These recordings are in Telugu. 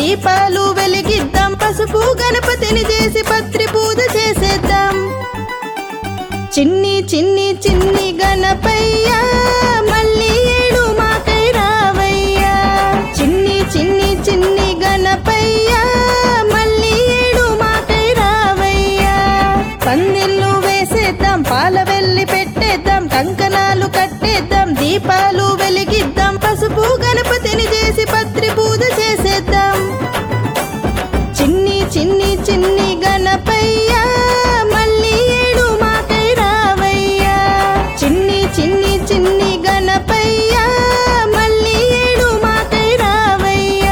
దీపాలు వెలిగిద్దాం పసుపు గణపతిని చేసి పత్రి పూజ చేసేద్దాం చిన్ని చిన్ని చిన్ని గణపయ్య మళ్ళీ ఏడు మాకై రావయ్యా చిన్ని చిన్ని చిన్ని గణపయ్య మళ్ళీ ఏడు మాకై రావయ్యా పందిళ్ళు వేసేద్దాం పాల వెళ్ళి పెట్టేద్దాం కంకణాలు కట్టేద్దాం దీపాలు వెలిగిద్దాం పసుపు గణపతిని చేసి పత్రి పూజ చేసేద్దాం చిన్ని చిన్ని చిన్ని గణపయ్య మళ్ళీ ఏడు మాకై రావయ్యా చిన్ని చిన్ని చిన్ని గణపయ్య మళ్ళీ ఏడు మాకై రావయ్యా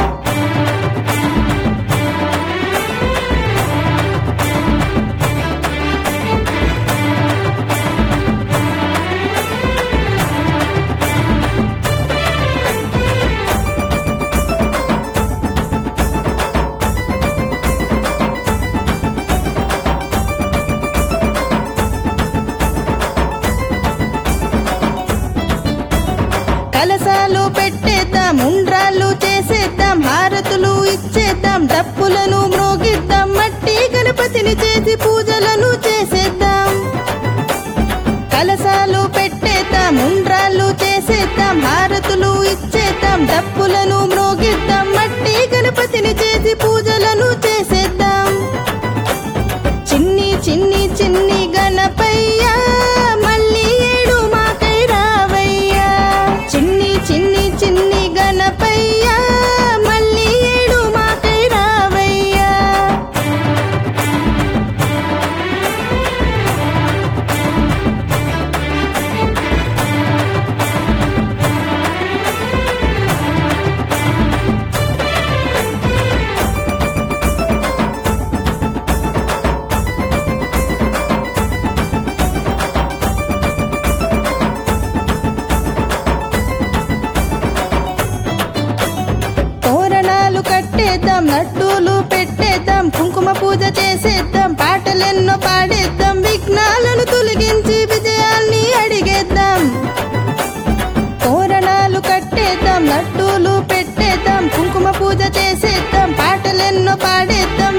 కలసాలు పెట్టేద్దాం ఉండ్రాళ్ళు చేసేద్దాం హారతులు ఇచ్చేద్దాం డప్పులను మ్రోగిద్దాం మట్టి గణపతిని చేసి పూజలను చేసేద్దాం కలసాలు పెట్టేద్దాం ఉండ్రాళ్ళు చేసేద్దాం హారతులు ఇచ్చేద్దాం డప్పులను మ్రోగిద్దాం మట్టి గణపతిని చేసి పూజలను చేసేద్దాం చిన్ని చిన్ని చిన్ని గణపయ్య మళ్ళీ ఏడు మాకై రావయ్యా చిన్ని చిన్ని చిన్ని గణపయ్య మళ్ళీ ఏడు మాకై రావయ్యా తోరణాలు కట్టేద్దాం లడ్డూలు పెట్టేద్దాం కుంకుమ పూజ చేసేద్దాం పాటలెన్నో పాడేద్దాం విఘ్నాలను తొలగించి విజయాల్ని అడిగేద్దాం తోరణాలు కట్టేద్దాం లడ్డూలు పెట్టేద్దాం కుంకుమ పూజ చేసేద్దాం పాటలెన్నో పాడేద్దాం